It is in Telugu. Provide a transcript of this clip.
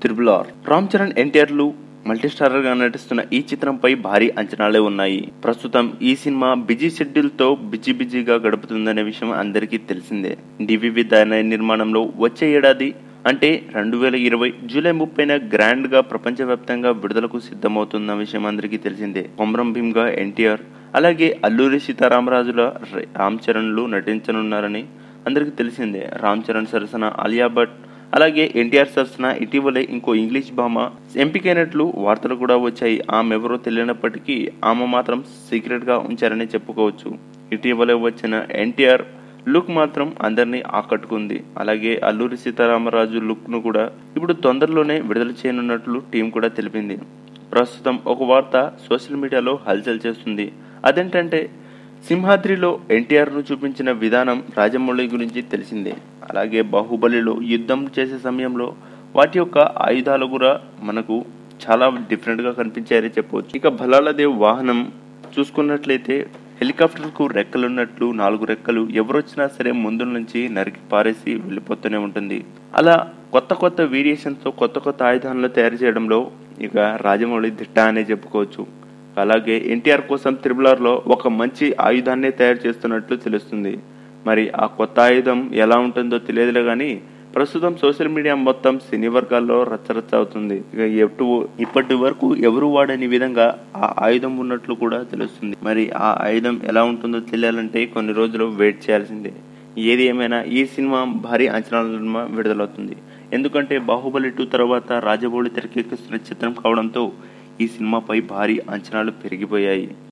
త్రిబుల్ ఆర్ రామ్ చరణ్ ఎన్టీఆర్లు మల్టీస్టారర్ గా నటిస్తున్న ఈ చిత్రంపై భారీ అంచనాలే ఉన్నాయి ప్రస్తుతం ఈ సినిమా బిజీ షెడ్యూల్ తో బిజీ బిజీగా గడుపుతుందనే విషయం అందరికీ తెలిసిందే డివివి దానయ్య నిర్మాణంలో వచ్చే ఏడాది అంటే రెండు వేల ఇరవై జూలై ముప్పైన గ్రాండ్ గా ప్రపంచవ్యాప్తంగా విడుదలకు సిద్ధమవుతున్న విషయం అందరికీ తెలిసిందే కొమరం భీమ్ గా ఎన్టీఆర్ అలాగే అల్లూరి సీతారామరాజుల ర- రామ్ చరణ్లు నటించనున్నారని అందరికీ తెలిసిందే రామ్ చరణ్ సరసన ఆలియా భట్ అలాగే ఎన్టీఆర్ సరసన ఇటీవలే ఇంకో ఇంగ్లీష్ భామ ఎంపికైనట్లు వార్తలు కూడా వచ్చాయి ఆమె ఎవరో తెలియనప్పటికీ ఆమె మాత్రం సీక్రెట్ గా ఉంచారని చెప్పుకోవచ్చు ఇటీవలే వచ్చిన ఎన్టీఆర్ లుక్ మాత్రం అందరినీ ఆకట్టుకుంది అలాగే అల్లూరి సీతారామరాజు లుక్ ను కూడా ఇప్పుడు తొందరలోనే విడుదల చేయనున్నట్లు టీం కూడా తెలిపింది ప్రస్తుతం ఒక వార్త సోషల్ మీడియాలో హల్చల్ చేస్తుంది అదేంటంటే సింహాద్రిలో ఎన్టీఆర్ ను చూపించిన విధానం రాజమౌళి గురించి తెలిసిందే అలాగే బాహుబలిలో యుద్ధం చేసే సమయంలో వాటి యొక్క ఆయుధాలు కూడా మనకు చాలా డిఫరెంట్ గా కనిపించాయని చెప్పవచ్చు ఇక బలాలదేవ్ వాహనం చూసుకున్నట్లయితే హెలికాప్టర్ కు రెక్కలున్నట్లు నాలుగు రెక్కలు ఎవరొచ్చినా సరే ముందు నుంచి నరికి పారేసి వెళ్ళిపోతూనే ఉంటుంది అలా కొత్త కొత్త వేరియేషన్స్ తో కొత్త కొత్త ఆయుధాలను తయారు చేయడంలో ఇక రాజమౌళి దిట్ట అనే చెప్పుకోవచ్చు అలాగే ఎన్టీఆర్ కోసం త్రిబుల్ లో ఒక మంచి ఆయుధాన్నే తయారు చేస్తున్నట్లు తెలుస్తుంది మరి ఆ కొత్త ఆయుధం ఎలా ఉంటుందో తెలియదులే కానీ ప్రస్తుతం సోషల్ మీడియా మొత్తం సినీ వర్గాల్లో రచ్చరచ్చ అవుతుంది ఇక ఎటు ఇప్పటి వరకు ఎవరు వాడని విధంగా ఆ ఆయుధం ఉన్నట్లు కూడా తెలుస్తుంది మరి ఆ ఆయుధం ఎలా ఉంటుందో తెలియాలంటే కొన్ని రోజులు వెయిట్ చేయాల్సిందే ఏది ఏమైనా ఈ సినిమా భారీ అంచనాల నడుమ విడుదలవుతుంది ఎందుకంటే బాహుబలి టూ తర్వాత రాజమౌళి తెరకెక్కిస్తున్న చిత్రం కావడంతో ఈ సినిమాపై భారీ అంచనాలు పెరిగిపోయాయి